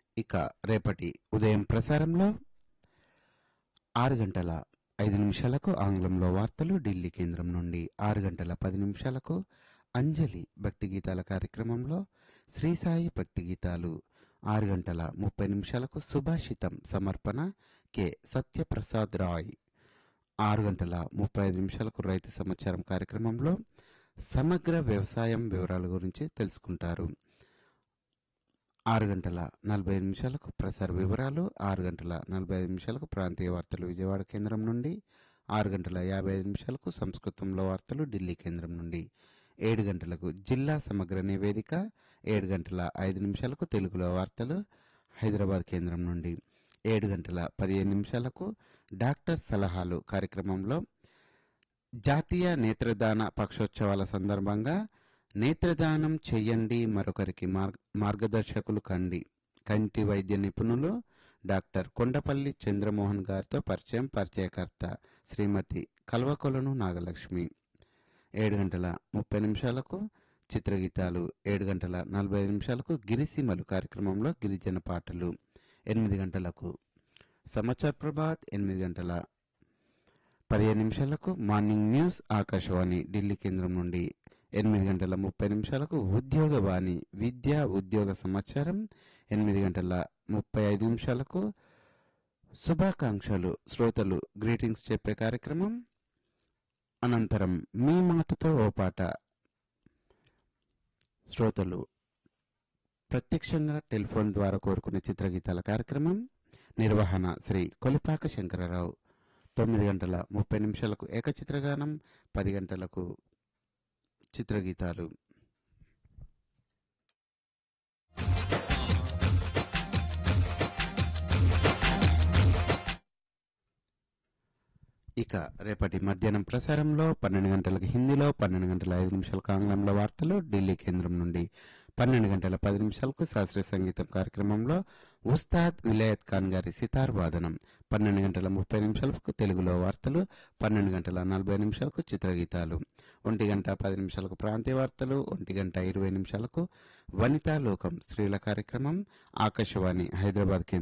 ఇక రేపటి ఉదయం ప్రసారంలో ఆరు గంటల ఐదు నిమిషాలకు ఆంగ్లంలో వార్తలు ఢిల్లీ కేంద్రం నుండి ఆరు గంటల పది నిమిషాలకు అంజలి భక్తి గీతాల కార్యక్రమంలో శ్రీ సాయి భక్తి గీతాలు ఆరు గంటల ముప్పై నిమిషాలకు సుభాషితం సమర్పణ కె సత్యప్రసాద్ రాయ్ ఆరు గంటల ముప్పై ఐదు నిమిషాలకు రైతు సమాచారం కార్యక్రమంలో సమగ్ర వ్యవసాయం వివరాల గురించి తెలుసుకుంటారు ఆరు గంటల నలభై ఐదు నిమిషాలకు ప్రసార వివరాలు ఆరు గంటల నలభై ఐదు నిమిషాలకు ప్రాంతీయ వార్తలు విజయవాడ కేంద్రం నుండి ఆరు గంటల యాభై ఐదు నిమిషాలకు సంస్కృతంలో వార్తలు ఢిల్లీ కేంద్రం నుండి ఏడు గంటలకు జిల్లా సమగ్ర నివేదిక ఏడు గంటల ఐదు నిమిషాలకు తెలుగులో వార్తలు హైదరాబాద్ కేంద్రం నుండి ఏడు గంటల పదిహేను నిమిషాలకు డాక్టర్ సలహాలు కార్యక్రమంలో జాతీయ నేత్రదాన పక్షోత్సవాల సందర్భంగా నేత్రదానం చెయ్యండి మరొకరికి మార్ మార్గదర్శకులు కండి కంటి వైద్య నిపుణులు డాక్టర్ కొండపల్లి చంద్రమోహన్ గారితో పరిచయం పరిచయకర్త శ్రీమతి కల్వకొలను నాగలక్ష్మి ఏడు గంటల ముప్పై నిమిషాలకు చిత్రగీతాలు ఏడు గంటల నలభై ఐదు నిమిషాలకు గిరిసీమలు కార్యక్రమంలో గిరిజన పాటలు ఎనిమిది గంటలకు సమాచార్ ప్రభాత్ ఎనిమిది గంటల పదిహేను నిమిషాలకు మార్నింగ్ న్యూస్ ఆకాశవాణి ఢిల్లీ కేంద్రం నుండి ఎనిమిది గంటల ముప్పై నిమిషాలకు ఉద్యోగవాణి విద్యా ఉద్యోగ సమాచారం ఎనిమిది గంటల ముప్పై ఐదు నిమిషాలకు శుభాకాంక్షలు శ్రోతలు గ్రీటింగ్స్ చెప్పే కార్యక్రమం అనంతరం మీ మాటతో ఓ పాట శ్రోతలు ప్రత్యక్షంగా టెలిఫోన్ ద్వారా కోరుకునే చిత్రగీతాల కార్యక్రమం నిర్వహణ శ్రీ కొలిపాక శంకరరావు తొమ్మిది గంటల ముప్పై నిమిషాలకు ఏకచిత్రగానం పది గంటలకు చిత్రగీతాలు ఇక రేపటి మధ్యాహ్నం ప్రసారంలో పన్నెండు గంటలకు హిందీలో పన్నెండు గంటల ఐదు నిమిషాలకు ఆంగ్లంలో వార్తలు ఢిల్లీ కేంద్రం నుండి పన్నెండు గంటల పది నిమిషాలకు శాస్త్రీయ సంగీతం కార్యక్రమంలో ఉస్తాద్ విలాయత్ ఖాన్ గారి సితార్ వాదనం పన్నెండు గంటల ముప్పై నిమిషాలకు తెలుగులో వార్తలు పన్నెండు గంటల నలభై నిమిషాలకు చిత్రగీతాలు ఒంటి గంట పది నిమిషాలకు ప్రాంతీయ వార్తలు ఒంటి గంట ఇరవై నిమిషాలకు వనితా లోకం స్త్రీల కార్యక్రమం ఆకాశవాణి హైదరాబాద్ కేంద్రం